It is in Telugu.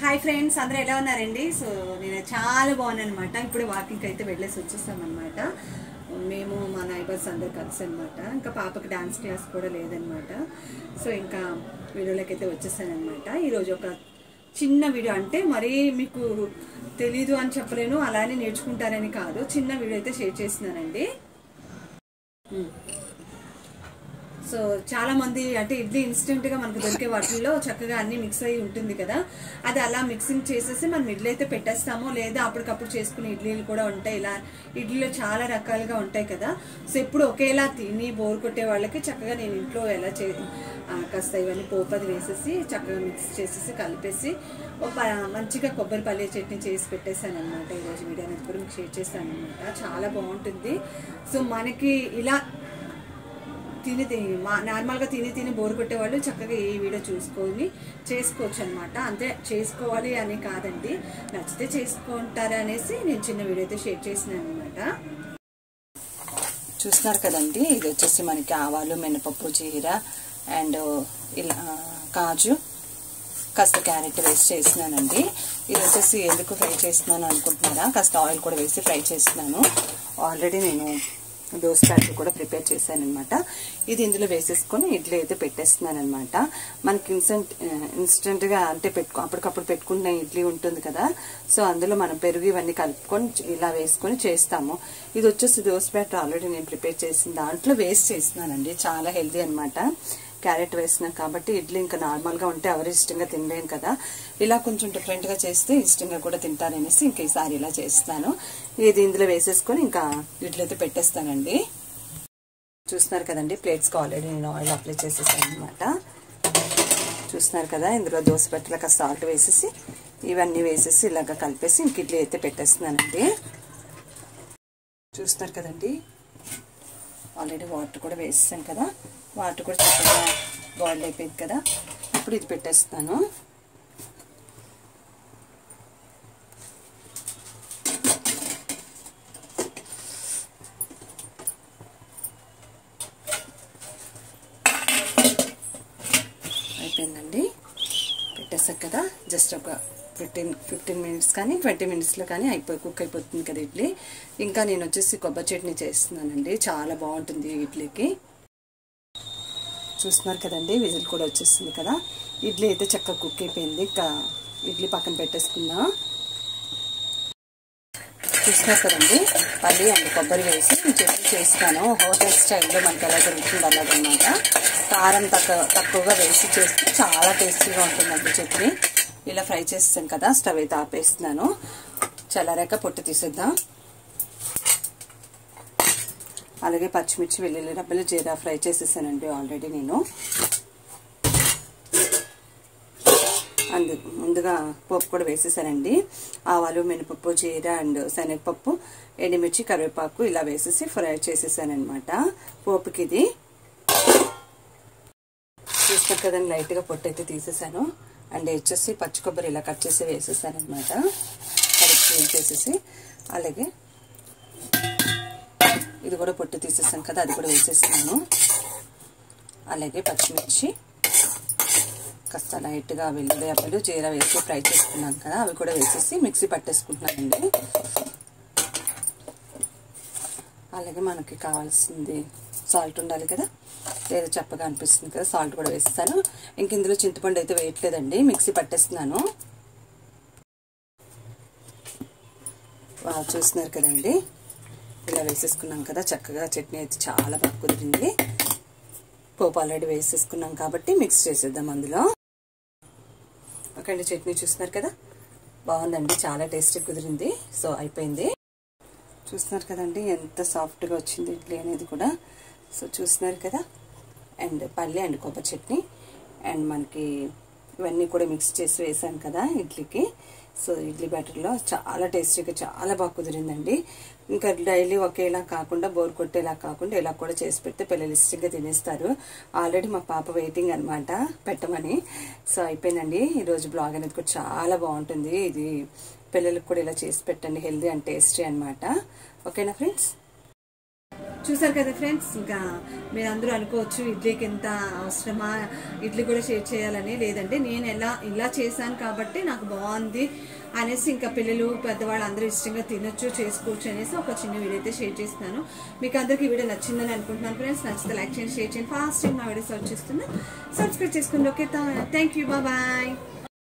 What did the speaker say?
హాయ్ ఫ్రెండ్స్ అందరూ ఎలా ఉన్నారండి సో నేను చాలా బాగున్నాను అనమాట ఇప్పుడు వాకింగ్కి అయితే వెళ్ళేసి వచ్చేస్తాం అనమాట మేము మా నైబర్స్ అందరు కలిసి అనమాట ఇంకా పాపకి డాన్స్ క్లాస్ కూడా లేదనమాట సో ఇంకా వీడియోలోకి అయితే వచ్చేసానమాట ఈరోజు ఒక చిన్న వీడియో అంటే మరీ మీకు తెలీదు అని చెప్పలేను అలానే నేర్చుకుంటారని కాదు చిన్న వీడియో అయితే షేర్ చేస్తున్నానండి సో చాలా మంది అంటే ఇడ్లీ ఇన్స్టెంట్ గా మనకు దొరికే వాటిల్లో చక్కగా అన్ని మిక్స్ అయి ఉంటుంది కదా అది అలా మిక్సింగ్ చేసేసి మనం ఇడ్లీ అయితే పెట్టేస్తాము లేదా అప్పటికప్పుడు చేసుకునే ఇడ్లీలు కూడా ఉంటాయి ఇలా ఇడ్లీలో చాలా రకాలుగా ఉంటాయి కదా సో ఎప్పుడు ఒకేలా తిని బోర్ కొట్టే వాళ్ళకి చక్కగా నేను ఇంట్లో ఎలా చే ఆ, కాస్త ఇవన్నీ పోపది వేసేసి చక్కగా మిక్స్ చేసేసి కలిపేసి ఒక ప- మంచిగా కొబ్బరి పల్లె చట్నీ చేసి పెట్టేశాను అనమాట ఈరోజు వీడియో అనేది కూడా మీకు షేర్ చేస్తాను అనమాట చాలా బాగుంటుంది సో మనకి ఇలా తిని తిని మా నార్మల్గా తిని తిని బోర్ కొట్టేవాళ్ళు చక్కగా ఈ వీడియో చూసుకొని చేసుకోవచ్చు అనమాట అంతే చేసుకోవాలి అని కాదండి నచ్చితే చేసుకుంటారా అనేసి నేను చిన్న వీడియో అయితే షేర్ చేసినాను అనమాట చూస్తున్నారు కదండి ఇది వచ్చేసి మనకి ఆవాలు మినపప్పు జీర అండ్ ఇలా కాజు కాస్త క్యారెట్ వేసి చేస్తున్నానండి ఇది వచ్చేసి ఎందుకు ఫ్రై చేస్తున్నాను అనుకుంటున్నారా కాస్త ఆయిల్ కూడా వేసి ఫ్రై చేస్తున్నాను ఆల్రెడీ నేను దోశ ప్యాకెట్ కూడా ప్రిపేర్ చేశాను అనమాట ఇది ఇందులో వేసేసుకొని ఇడ్లీ అయితే పెట్టేస్తున్నాను అనమాట మనకి ఇన్స్టెంట్ ఇన్స్టెంట్గా అంటే పెట్టుకో అప్పటికప్పుడు పెట్టుకున్న ఇడ్లీ ఉంటుంది కదా సో అందులో మనం పెరుగు ఇవన్నీ కలుపుకొని ఇలా వేసుకొని చేస్తాము ఇది వచ్చేసి దోశ ప్యాకెట్ ఆల్రెడీ నేను ప్రిపేర్ చేసిన దాంట్లో వేస్ట్ చేస్తున్నానండి చాలా హెల్దీ అనమాట క్యారెట్ వేసినాం కాబట్టి ఇడ్లీ ఇంకా నార్మల్గా ఉంటే ఎవరు ఇష్టంగా తినలేం కదా ఇలా కొంచెం డిఫరెంట్గా చేస్తే ఇష్టంగా కూడా తింటారనేసి ఇంక ఈసారి ఇలా చేస్తాను ఇది ఇందులో వేసేసుకొని ఇంకా ఇడ్లీ అయితే పెట్టేస్తానండి చూస్తున్నారు కదండి ప్లేట్స్కి ఆల్రెడీ నేను ఆయిల్ అప్లై చేసేసాను అనమాట చూస్తున్నారు కదా ఇందులో దోశ పెట్టలక సాల్ట్ వేసేసి ఇవన్నీ వేసేసి ఇలాగ కలిపేసి ఇంక ఇడ్లీ అయితే పెట్టేస్తున్నానండి చూస్తున్నారు కదండి ఆల్రెడీ వాటర్ కూడా వేసేసాను కదా వాటర్ కూడా చక్కగా బాయిల్ అయిపోయింది కదా ఇప్పుడు ఇది పెట్టేస్తాను అయిపోయిందండి పెట్టేసాక కదా జస్ట్ ఒక ఫిఫ్టీన్ ఫిఫ్టీన్ మినిట్స్ కానీ ట్వంటీ మినిట్స్లో కానీ అయిపోయి కుక్ అయిపోతుంది కదా ఇడ్లీ ఇంకా నేను వచ్చేసి కొబ్బరి చట్నీ చేస్తున్నానండి చాలా బాగుంటుంది ఇడ్లీకి చూస్తున్నారు కదండి విజిల్ కూడా వచ్చేస్తుంది కదా ఇడ్లీ అయితే చక్కగా కుక్ అయిపోయింది ఇంకా ఇడ్లీ పక్కన పెట్టేసుకుందాం చూస్తున్నారు కదండి పల్లి అండ్ కొబ్బరి వేసి నేను చట్నీ చేస్తాను హోటల్ స్టైల్లో మనకి ఎలా దొరుకుతుంది అలాగనమాట కారం తక్కువ తక్కువగా వేసి చేస్తే చాలా టేస్టీగా ఉంటుందండి చట్నీ ఇలా ఫ్రై చేస్తాను కదా స్టవ్ అయితే ఆపేస్తున్నాను చల్లారాక పొట్టు తీసేద్దాం అలాగే పచ్చిమిర్చి వెల్లుల్లి రబ్బలు జీరా ఫ్రై చేసేసానండి ఆల్రెడీ నేను అందు ముందుగా పప్పు కూడా వేసేసానండి ఆవాలు మినపప్పు జీర అండ్ శనగపప్పు ఎండుమిర్చి కరివేపాకు ఇలా వేసేసి ఫ్రై చేసేసానమాట పోపుకి ఇది చూస్తారు కదండి లైట్గా పొట్టు అయితే తీసేసాను అండ్ వచ్చేసి పచ్చి కొబ్బరి ఇలా కట్ చేసి వేసేసాను అనమాట కరెక్ట్ క్లీన్ చేసేసి అలాగే ఇది కూడా పొట్టు తీసేసాను కదా అది కూడా వేసేస్తున్నాను అలాగే పచ్చిమిర్చి కాస్త లైట్గా వెల్లుల్లి అప్పలు జీరా వేసి ఫ్రై చేసుకున్నాను కదా అవి కూడా వేసేసి మిక్సీ పట్టేసుకుంటున్నానండి అలాగే మనకి కావాల్సింది సాల్ట్ ఉండాలి కదా లేదా చెప్పగా అనిపిస్తుంది కదా సాల్ట్ కూడా వేస్తాను ఇంక ఇందులో చింతపండు అయితే వేయట్లేదండి మిక్సీ పట్టేస్తున్నాను చూస్తున్నారు కదండి ఇలా వేసేసుకున్నాం కదా చక్కగా చట్నీ అయితే చాలా బాగా కుదిరింది పోపు ఆల్రెడీ వేసేసుకున్నాం కాబట్టి మిక్స్ చేసేద్దాం అందులో ఓకే చట్నీ చూస్తున్నారు కదా బాగుందండి చాలా టేస్టీ కుదిరింది సో అయిపోయింది చూస్తున్నారు కదండి ఎంత సాఫ్ట్గా వచ్చింది ఇడ్లీ అనేది కూడా సో చూస్తున్నారు కదా అండ్ పల్లి అండ్ కొబ్బరి చట్నీ అండ్ మనకి ఇవన్నీ కూడా మిక్స్ చేసి వేసాను కదా ఇడ్లీకి సో ఇడ్లీ బ్యాటర్లో చాలా టేస్టీగా చాలా బాగా కుదిరిందండి ఇంకా డైలీ ఒకేలా కాకుండా బోర్ కొట్టేలా కాకుండా ఇలా కూడా చేసి పెడితే పిల్లలు ఇష్టంగా తినేస్తారు ఆల్రెడీ మా పాప వెయిటింగ్ అనమాట పెట్టమని సో అయిపోయిందండి ఈరోజు బ్లాగ్ అనేది కూడా చాలా బాగుంటుంది ఇది పిల్లలకు కూడా ఇలా చేసి పెట్టండి హెల్దీ అండ్ టేస్టీ అనమాట ఓకేనా ఫ్రెండ్స్ చూసారు కదా ఫ్రెండ్స్ ఇంకా మీరు అందరూ అనుకోవచ్చు ఇడ్లీకి ఎంత అవసరమా ఇడ్లీ కూడా షేర్ చేయాలని లేదంటే నేను ఎలా ఇలా చేశాను కాబట్టి నాకు బాగుంది అనేసి ఇంకా పిల్లలు పెద్దవాళ్ళు అందరూ ఇష్టంగా తినొచ్చు చేసుకోవచ్చు అనేసి ఒక చిన్న వీడియో అయితే షేర్ చేస్తున్నాను మీకు అందరికీ ఈ వీడియో నచ్చిందని అనుకుంటున్నాను ఫ్రెండ్స్ నచ్చితే లైక్ చేయండి షేర్ చేయండి ఫాస్ట్ టైం నా వీడియోస్ వచ్చేస్తున్నా సబ్స్క్రైబ్ చేసుకోండి ఓకే థ్యాంక్ యూ బాయ్